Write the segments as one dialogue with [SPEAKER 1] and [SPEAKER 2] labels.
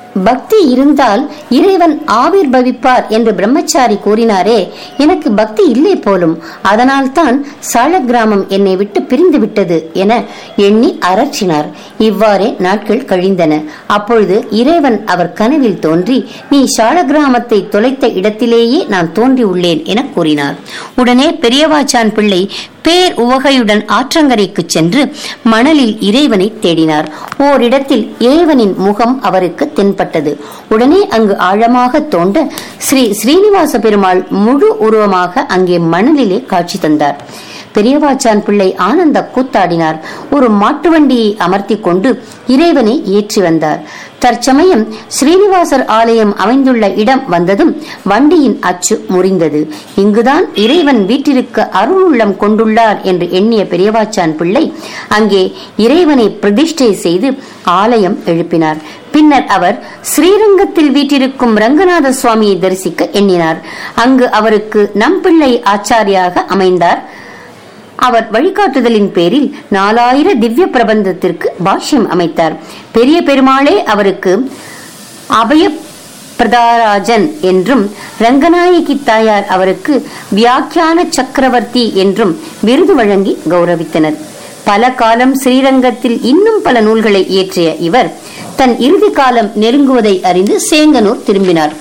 [SPEAKER 1] பக்தி இருந்தால் இறைவன் ஆவிர்பவிப்பார் என்று பிரம்மச்சாரி கூறினாரே எனக்கு பக்தி இல்லை போலும் அதனால்தான் சால கிராமம் என்னை விட்டு பிரிந்து விட்டது என எண்ணி அரற்றினார் இவ்வாறே நாட்கள் கழிந்தன அப்பொழுது இறைவன் அவர் கனவில் தோன்றி நீ சால கிராமத்தை தொலைத்த இடத்திலேயே நான் தோன்றியுள்ளேன் என கூறினார் உடனே பெரியவாச்சான் பிள்ளை பேர் உவகையுடன் ஆற்றங்கரைக்கு சென்று மணலில் இறைவனை தேடினார் ஓரிடத்தில் இறைவனின் முகம் அவருக்கு தென்பட்டது உடனே அங்கு ஆழமாக தோண்ட ஸ்ரீ ஸ்ரீனிவாச பெருமாள் முழு உருவமாக அங்கே மணலிலே காட்சி தந்தார் பெரியவாச்சான் பிள்ளை ஆனந்த கூத்தாடினார் ஒரு மாட்டு வண்டியை அமர்த்தி கொண்டு இறைவனை ஏற்றி வந்தார் தற்சமயம் ஸ்ரீனிவாசர் ஆலயம் அமைந்துள்ள இடம் வந்ததும் வண்டியின் அச்சு முறிந்தது இங்குதான் இறைவன் வீட்டிற்கு அருளுள்ளம் கொண்டுள்ளார் என்று எண்ணிய பெரியவாச்சான் பிள்ளை அங்கே இறைவனை பிரதிஷ்டை செய்து ஆலயம் எழுப்பினார் பின்னர் அவர் ஸ்ரீரங்கத்தில் வீட்டிருக்கும் ரங்கநாத சுவாமியை தரிசிக்க எண்ணினார் அங்கு அவருக்கு நம்பிள்ளை ஆச்சாரியாக அமைந்தார் அவர் வழிகாட்டுதலின் பேரில் நாலாயிர திவ்ய பிரபந்தத்திற்கு பாஷ்யம் அமைத்தார் பெரிய பெருமாளே அவருக்கு அபய பிரதாராஜன் என்றும் ரங்கநாயகி தாயார் அவருக்கு வியாக்கியான சக்கரவர்த்தி என்றும் விருது வழங்கி கௌரவித்தனர் பல காலம் ஸ்ரீரங்கத்தில் இன்னும் பல நூல்களை இயற்றிய இவர் தன் இறுதி காலம் நெருங்குவதை அறிந்து சேங்கனூர் திரும்பினார்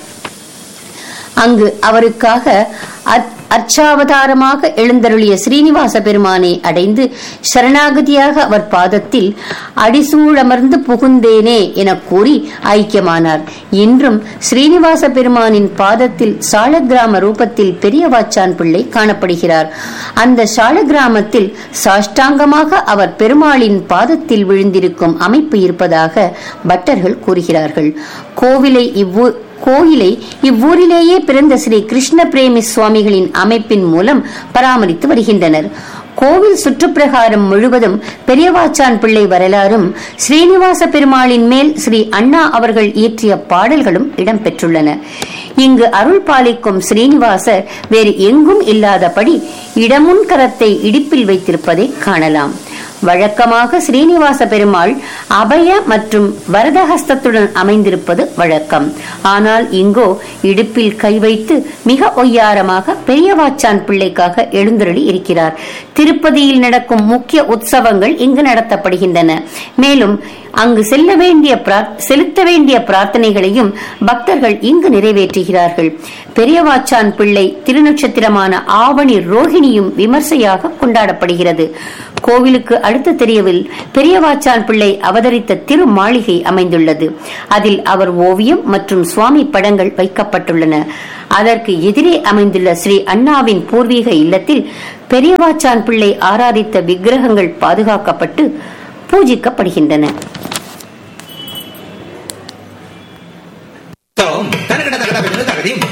[SPEAKER 1] அங்கு அவருக்காக அற்- அர்ச்சாவதாரமாக எழுந்தருளிய ஸ்ரீனிவாச பெருமானை அடைந்து சரணாகதியாக அவர் பாதத்தில் அடிசூழமர்ந்து புகுந்தேனே என கூறி ஐக்கியமானார் இன்றும் ஸ்ரீனிவாச பெருமானின் பாதத்தில் சாலக்கிராம ரூபத்தில் பெரியவாச்சான் பிள்ளை காணப்படுகிறார் அந்த சாலக்கிராமத்தில் சாஷ்டாங்கமாக அவர் பெருமாளின் பாதத்தில் விழுந்திருக்கும் அமைப்பு இருப்பதாக பட்டர்கள் கூறுகிறார்கள் கோவிலை இவ்வூ கோயிலை இவ்வூரிலேயே பிறந்த ஸ்ரீ கிருஷ்ண பிரேமி சுவாமிகளின் அமைப்பின் மூலம் பராமரித்து வருகின்றனர் கோவில் சுற்றுப்பிரகாரம் முழுவதும் பெரியவாச்சான் பிள்ளை வரலாறும் ஸ்ரீனிவாச பெருமாளின் மேல் ஸ்ரீ அண்ணா அவர்கள் இயற்றிய பாடல்களும் இடம்பெற்றுள்ளன இங்கு அருள் பாலிக்கும் ஸ்ரீனிவாசர் வேறு எங்கும் இல்லாதபடி இடமுன் கரத்தை இடிப்பில் வைத்திருப்பதை காணலாம் வழக்கமாக ஸ்ரீனிவாச பெருமாள் அபய மற்றும் வரதஹஸ்தத்துடன் அமைந்திருப்பது வழக்கம் ஆனால் இங்கோ இடுப்பில் கை வைத்து மிக ஒய்யாரமாக பெரியவாச்சான் பிள்ளைக்காக எழுந்தருளி இருக்கிறார் திருப்பதியில் நடக்கும் முக்கிய உற்சவங்கள் இங்கு நடத்தப்படுகின்றன மேலும் அங்கு செல்ல வேண்டிய பிரார்- செலுத்த வேண்டிய பிரார்த்தனைகளையும் பக்தர்கள் இங்கு நிறைவேற்றுகிறார்கள் பெரியவாச்சான் பிள்ளை திருநட்சத்திரமான ஆவணி ரோகிணியும் விமர்சையாக கொண்டாடப்படுகிறது கோவிலுக்கு அடுத்த தெரியவில் பெரியவாச்சான் பிள்ளை அவதரித்த திரு மாளிகை அமைந்துள்ளது அதில் அவர் ஓவியம் மற்றும் சுவாமி படங்கள் வைக்கப்பட்டுள்ளன அதற்கு எதிரே அமைந்துள்ள ஸ்ரீ அண்ணாவின் பூர்வீக இல்லத்தில் பெரியவாச்சான் பிள்ளை ஆராதித்த விக்கிரகங்கள் பாதுகாக்கப்பட்டு பூஜிக்கப்படுகின்றன